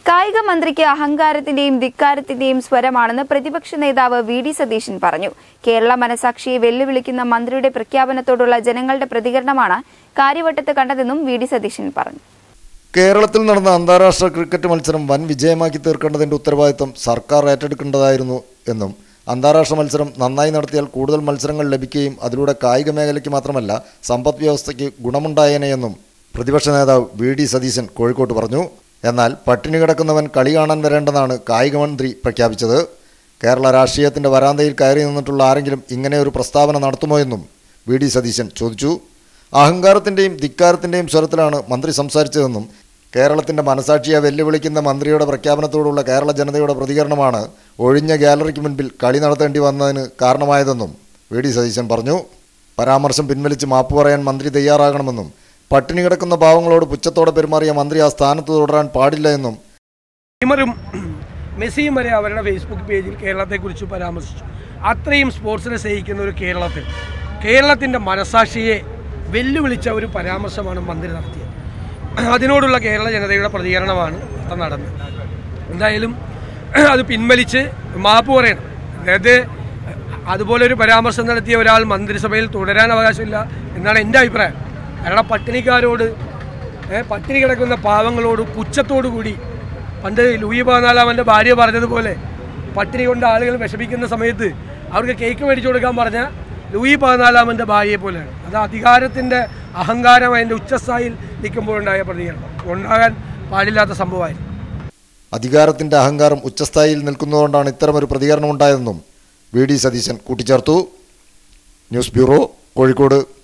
കായിക മന്ത്രിക്ക് അഹങ്കാരത്തിന്റെയും ധിക്കാരത്തിന്റെയും സ്വരമാണെന്ന് പ്രതിപക്ഷ നേതാവ് വി ഡി സതീശൻ പറഞ്ഞു കേരള മനസാക്ഷിയെ വെല്ലുവിളിക്കുന്ന മന്ത്രിയുടെ പ്രഖ്യാപനത്തോടുള്ള ജനങ്ങളുടെ പ്രതികരണമാണ് കാര്യവട്ടത്ത് കണ്ടതെന്നും വി ഡി സതീശൻ പറഞ്ഞു കേരളത്തിൽ നടന്ന അന്താരാഷ്ട്ര ക്രിക്കറ്റ് മത്സരം വൻ വിജയമാക്കി തീർക്കേണ്ടതിന്റെ ഉത്തരവാദിത്തം സർക്കാർ ഏറ്റെടുക്കേണ്ടതായിരുന്നു എന്നും അന്താരാഷ്ട്ര മത്സരം നന്നായി നടത്തിയാൽ കൂടുതൽ മത്സരങ്ങൾ ലഭിക്കുകയും അതിലൂടെ കായിക മേഖലയ്ക്ക് മാത്രമല്ല സമ്പദ് വ്യവസ്ഥയ്ക്ക് ഗുണമുണ്ടായേനെയെന്നും പ്രതിപക്ഷ നേതാവ് വി ഡി സതീശൻ കോഴിക്കോട്ട് പറഞ്ഞു എന്നാൽ പട്ടിണി കിടക്കുന്നവൻ കളി കാണാൻ വരേണ്ടെന്നാണ് കായിക മന്ത്രി പ്രഖ്യാപിച്ചത് കേരള രാഷ്ട്രീയത്തിന്റെ വരാന്തയിൽ കയറി നിന്നിട്ടുള്ള ആരെങ്കിലും ഇങ്ങനെ ഒരു പ്രസ്താവന നടത്തുമോ എന്നും വി ഡി സതീശൻ ചോദിച്ചു അഹങ്കാരത്തിന്റെയും ധിക്കാരത്തിന്റെയും സ്വരത്തിലാണ് മന്ത്രി സംസാരിച്ചതെന്നും കേരളത്തിന്റെ മനസാക്ഷിയെ വെല്ലുവിളിക്കുന്ന മന്ത്രിയുടെ പ്രഖ്യാപനത്തോടുള്ള കേരള ജനതയുടെ പ്രതികരണമാണ് ഒഴിഞ്ഞ ഗാലറിക്ക് മുൻപിൽ കളി നടത്തേണ്ടി വന്നതിന് കാരണമായതെന്നും വി ഡി സതീശൻ പറഞ്ഞു പരാമർശം പിൻവലിച്ച് മാപ്പ് പറയാൻ മന്ത്രി തയ്യാറാകണമെന്നും പട്ടിണി കിടക്കുന്ന പാവങ്ങളോട് പുച്ഛത്തോടെ പെരുമാറിയ മന്ത്രി ആ സ്ഥാനത്ത് തുടരാൻ പാടില്ല എന്നും നെയ്മറും മെസ്സിയും വരെ അവരുടെ ഫേസ്ബുക്ക് പേജിൽ കേരളത്തെക്കുറിച്ച് പരാമർശിച്ചു അത്രയും സ്പോർട്സിനെ സ്നേഹിക്കുന്ന ഒരു കേരളത്തിൽ കേരളത്തിൻ്റെ മനസാക്ഷിയെ വെല്ലുവിളിച്ച ഒരു പരാമർശമാണ് മന്ത്രി നടത്തിയത് അതിനോടുള്ള കേരള ജനതയുടെ പ്രതികരണമാണ് ഇപ്പം നടന്നത് എന്തായാലും അത് പിൻവലിച്ച് മാപ്പ് പറയണം അതായത് അതുപോലെ ഒരു പരാമർശം നടത്തിയ ഒരാൾ മന്ത്രിസഭയിൽ തുടരാൻ അവകാശമില്ല എന്നാണ് എൻ്റെ അഭിപ്രായം കാരണം പട്ടിണിക്കാരോട് ഏ, പട്ടിണി കിടക്കുന്ന പാവങ്ങളോട് പുച്ഛത്തോടു കൂടി പണ്ട് ലൂയി പതിനാലാമൻ്റെ ഭാര്യ പറഞ്ഞതുപോലെ പട്ടിണി കൊണ്ട് ആളുകൾ വിഷമിക്കുന്ന സമയത്ത് അവർക്ക് കേക്ക് മേടിച്ചു കൊടുക്കാൻ പറഞ്ഞ ലൂയി പതിനാലാമൻ്റെ ഭാര്യയെ പോലെയാണ് അത് അധികാരത്തിൻ്റെ അഹങ്കാരം അതിൻ്റെ ഉച്ചസ്ഥായിൽ നിൽക്കുമ്പോഴുണ്ടായ പ്രതികരണം ഉണ്ടാകാൻ പാടില്ലാത്ത സംഭവമായിരുന്നു അധികാരത്തിന്റെ അഹങ്കാരം ഉച്ചസ്ഥായിയിൽ നിൽക്കുന്നതുകൊണ്ടാണ് ഇത്തരമൊരു പ്രതികരണം ഉണ്ടായതെന്നും വി ഡി സതീശൻ കൂട്ടിച്ചേർത്തു ന്യൂസ് ബ്യൂറോ കോഴിക്കോട്